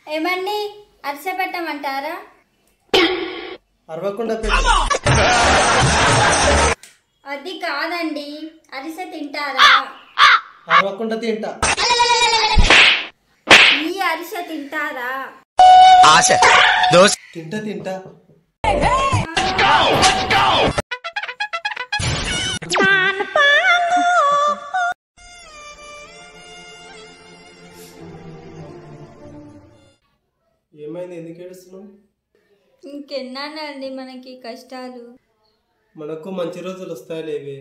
ఏమండి అరిసె పెట్టమంటారా అరవకుండా పెట్టు అది కాదండి అరిసె తింటారా అరవకుండా తింటా ఈ అరిసె తింటారా ఆశ దోశ తింటా తింటా ఏమైంది ఎందుకు ఏడుస్తున్నావు ఇంకెన్నానండి మనకి కష్టాలు మనకు మంచి రోజులు వస్తాయి లేవే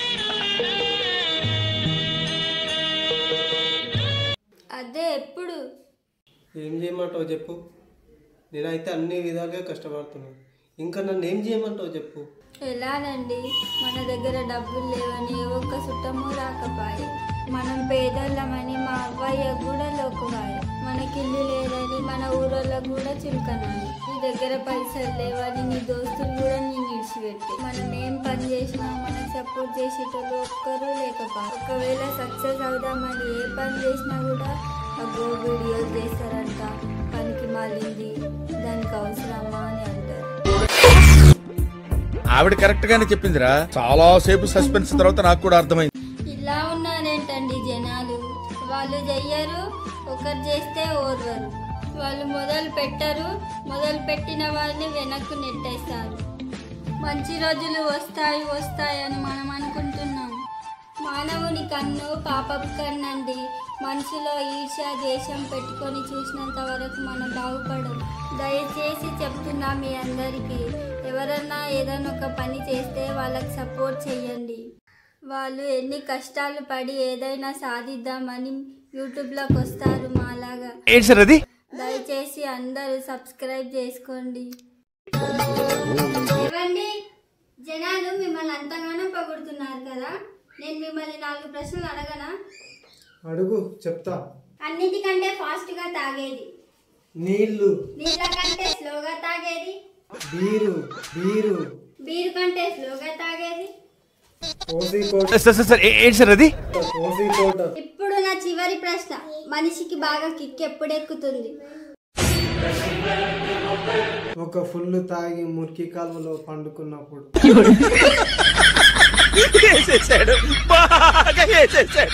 అదే ఎప్పుడు ఏం చేయమంటావు చెప్పు నేనైతే అన్ని విధాలుగా కష్టపడుతున్నాను ఇంకా నన్ను ఏం చేయమంటావు చెప్పు ఎలానండి మన దగ్గర డబ్బులు లేవని ఏ ఒక్క సుట్టము రాకపాయే మనం పేదోళ్ళమని మా అవ్వయ్య కూడా లోకువాయే మనకి ఇల్లు లేదని మన ఊరోళ్ళకు కూడా చులకనాయి నీ దగ్గర పైసలు లేవని నీ దోస్తులు కూడా నేను ఇడిచిపెట్టి మనం ఏం పని చేసినా మనకు సపోర్ట్ చేసేటోళ్ళు ఒక్కరూ లేకపోయి ఒకవేళ సక్సెస్ అవుదామని ఏ పని చేసినా కూడా అగో వీడియోలు చేస్తారంట పనికి మాలింది దానికి అవసరమా అని అంటారు ఆవిడ కరెక్ట్ గానే చెప్పిందిరా చాలా సేపు సస్పెన్స్ తర్వాత నాకు కూడా అర్థమైంది ఇలా ఉన్నారేంటండి జనాలు వాళ్ళు చెయ్యరు ఒకరు చేస్తే ఓర్వరు వాళ్ళు మొదలు పెట్టరు మొదలు పెట్టిన వాళ్ళని వెనక్కు నెట్టేస్తారు మంచి రోజులు వస్తాయి వస్తాయి అని మనం అనుకుంటున్నాం మానవుని కన్ను పాపపు కన్నండి మనసులో ఈర్ష్య దేశం పెట్టుకొని చూసినంత వరకు మనం బాగుపడం దయచేసి చెప్తున్నా మీ అందరికీ ఎవరన్నా ఏదైనా ఒక పని చేస్తే వాళ్ళకి సపోర్ట్ చేయండి వాళ్ళు ఎన్ని కష్టాలు పడి ఏదైనా సాధిద్దామని యూట్యూబ్లోకి వస్తారు మాలాగా ఏంటి సార్ అది దయచేసి అందరూ సబ్స్క్రైబ్ చేసుకోండి ఏవండి జనాలు మిమ్మల్ని అంతగానో పొగుడుతున్నారు కదా నేను మిమ్మల్ని నాలుగు ప్రశ్నలు అడగనా అడుగు చెప్తా అన్నిటికంటే ఫాస్ట్ గా తాగేది నీళ్ళు నీళ్ళ కంటే స్లోగా తాగేది బీరు బీరు బీరు కంటే స్లోగా తాగేది ఓసీ కోట సార్ సార్ సార్ ఏ- ఏంటి సార్ అది ఓసీ కోట ఇప్పుడు నా చివరి ప్రశ్న మనిషికి బాగా కిక్ ఎప్పుడు ఎక్కుతుంది ఒక ఫుల్ తాగి మురికి కాలువలో పండుకున్నప్పుడు వేసేసాడు బాగా వేసేసాడు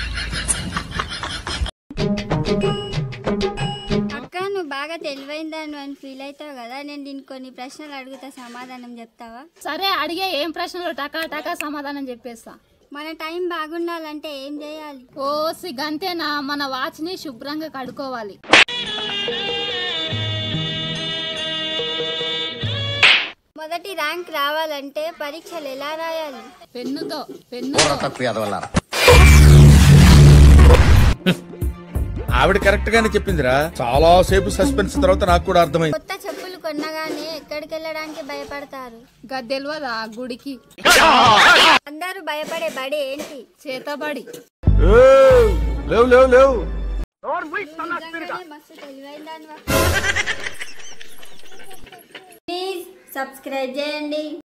అక్క నువ్వు బాగా తెలివైందని అని ఫీల్ అవుతావు కదా నేను దీనికి కొన్ని ప్రశ్నలు అడుగుతా సమాధానం చెప్తావా సరే అడిగే ఏం ప్రశ్నలు టకా టకా సమాధానం చెప్పేస్తా మన టైం బాగుండాలంటే ఏం చేయాలి ఓ సిగంతేనా మన వాచ్ ని శుభ్రంగా కడుక్కోవాలి మొదటి ర్యాంక్ రావాలంటే పరీక్షలు ఎలా రాయాలి పెన్నుతో పెన్ను తక్కువ ఎదవల్లారా ఆవిడ కరెక్ట్ గానే చెప్పిందిరా చాలా సేపు సస్పెన్స్ తర్వాత నాకు కూడా అర్థమైంది కొత్త చెప్పులు కొనగానే ఎక్కడికి వెళ్ళడానికి భయపడతారు గద్దెల్వదా గుడికి అందరూ భయపడే బడి ఏంటి చేతబడి లేవు లేవు లేవు నిజంగానే మస్తు తెలివైందానివా. ప్లీజ్ సబ్స్క్రైబ్ చేయండి